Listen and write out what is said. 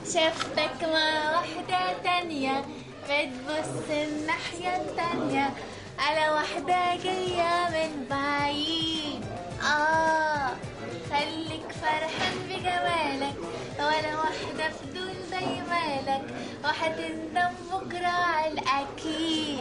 شفتك مع واحدة تانية بتبص الناحية التانية على واحدة جاية من بعيد آه خليك فرحان بجمالك ولا واحدة فضول زي مالك وهتندم بكرة على الأكيد